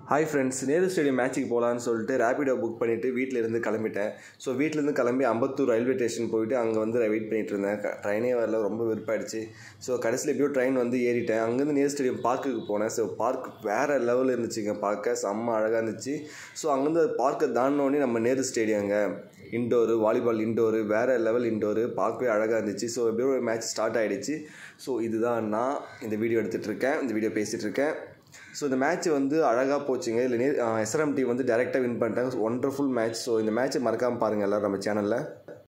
hi friends Nehru stadium மேட்ச்சுக்கு போகலான்னு சொல்லிட்டு ரேபிடோ புக் பண்ணிவிட்டு வீட்டிலேருந்து கிளம்பிட்டேன் ஸோ வீட்டிலேருந்து கிளம்பி அம்பத்தூர் ரயில்வே ஸ்டேஷன் போயிட்டு அங்கே வந்து வெயிட் பண்ணிட்டு இருந்தேன் க- ட்ரெயினே வரல ரொம்ப விருப்பாயிடுச்சு ஸோ கடைசியில் எப்படியோ ட்ரெயின் வந்து ஏறிட்டேன் அங்கேருந்து நேரு ஸ்டேடியம் பார்க்குக்கு போனேன் ஸோ பார்க் வேறு லெவலில் இருந்துச்சுங்க பார்க்க செம்ம அழகாக இருந்துச்சு ஸோ அங்கேருந்து பார்க்கை தாண்டினோடனே நம்ம நேரு ஸ்டேடியங்க இண்டோரு வாலிபால் இண்டோரு வேறு லெவல் இண்டோரு பார்க்கவே அழகாக இருந்துச்சு ஸோ எப்படியோ ஒரு மேட்ச் ஸ்டார்ட் ஆகிடுச்சு ஸோ இதுதான் நான் இந்த வீடியோ எடுத்துகிட்டு இருக்கேன் இந்த வீடியோ பேசிகிட்டு இருக்கேன் ஸோ இந்த மேட்ச் வந்து அழகாக போச்சுங்க இல்லை எஸ்ஆர்எம் டீம் வந்து டேரெக்டாக வின் பண்ணிட்டாங்க ஒண்டர்ஃபுல் மேட்ச் ஸோ இந்த மேட்ச்சை மறக்காமல் பாருங்கள் எல்லோரும் நம்ம சேனலில்